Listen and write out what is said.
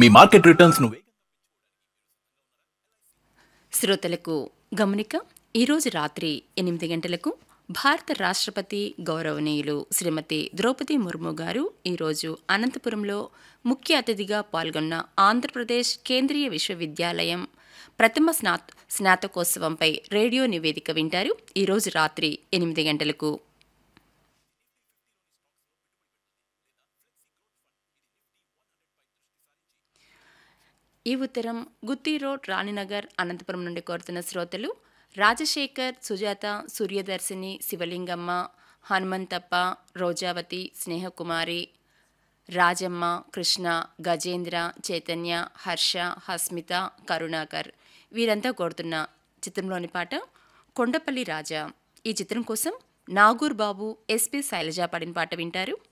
మీ market returns ను శ్రోతలకు గమనిక ఈరోజు రాత్రి ఎనిమిది గంటలకు భారత రాష్ట్రపతి గౌరవనీయులు శ్రీమతి ద్రౌపది ముర్ము గారు ఈరోజు అనంతపురంలో ముఖ్య అతిథిగా పాల్గొన్న ఆంధ్రప్రదేశ్ కేంద్రీయ విశ్వవిద్యాలయం ప్రథమ స్నా స్నాతకోత్సవంపై రేడియో నివేదిక వింటారు ఈరోజు రాత్రి ఎనిమిది గంటలకు ఈ ఉత్తరం గుత్తి రోడ్ రాణినగర్ అనంతపురం నుండి కోరుతున్న శ్రోతలు రాజశేఖర్ సుజాత సూర్యదర్శిని శివలింగమ్మ హనుమంతప్ప రోజావతి స్నేహకుమారి రాజమ్మ కృష్ణ గజేంద్ర చైతన్య హర్ష హస్మిత కరుణాకర్ వీరంతా కోరుతున్న చిత్రంలోని పాట కొండపల్లి రాజా ఈ చిత్రం కోసం నాగూర్ బాబు ఎస్పి శైలజ పాడిన పాట వింటారు